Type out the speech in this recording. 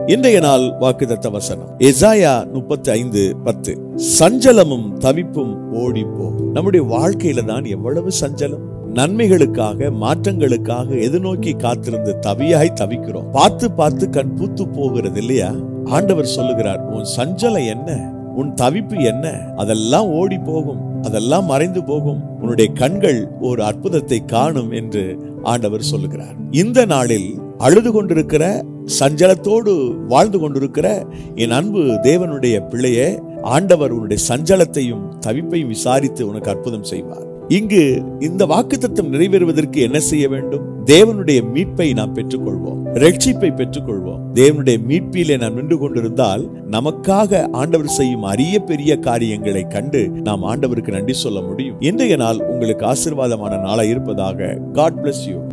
இன்றைய நாள் வாக்குதத்த வசனம் எசாயா முப்பத்தி ஐந்து பத்து சஞ்சலமும் தவிப்பும் ஓடிப்போ நம்முடைய வாழ்க்கையில தான் எவ்வளவு சஞ்சலம் நன்மைகளுக்காக மாற்றங்களுக்காக எதிர்நோக்கி காத்திருந்து தவியாய் தவிக்கிறோம் பார்த்து பார்த்து கண் பூத்து போகிறது இல்லையா ஆண்டவர் சொல்லுகிறார் உன் சஞ்சலம் என்ன உன் தவிப்பு என்ன அதெல்லாம் ஓடி போகும் அதெல்லாம் மறைந்து போகும் உன்னுடைய கண்கள் ஒரு அற்புதத்தை காணும் என்று ஆண்டவர் சொல்லுகிறார் இந்த நாளில் அழுது கொண்டிருக்கிற சஞ்சலத்தோடு வாழ்ந்து கொண்டிருக்கிற என் அன்பு தேவனுடைய பிள்ளையே ஆண்டவர் உன்னுடைய சஞ்சலத்தையும் தவிப்பையும் விசாரித்து உனக்கு அற்புதம் செய்வார் இங்கு இந்த வாக்குத்தத்தம் நிறைவேறுவதற்கு என்ன செய்ய வேண்டும் தேவனுடைய மீட்பை நாம் பெற்றுக்கொள்வோம் ரட்சிப்பை பெற்றுக்கொள்வோம் தேவனுடைய மீட்பிலே நாம் நின்று கொண்டிருந்தால் நமக்காக ஆண்டவர் செய்யும் அரிய பெரிய காரியங்களை கண்டு நாம் ஆண்டவருக்கு நன்றி சொல்ல முடியும் இன்றைய நாள் உங்களுக்கு ஆசீர்வாதமான நாளா இருப்பதாக காட் bless யூ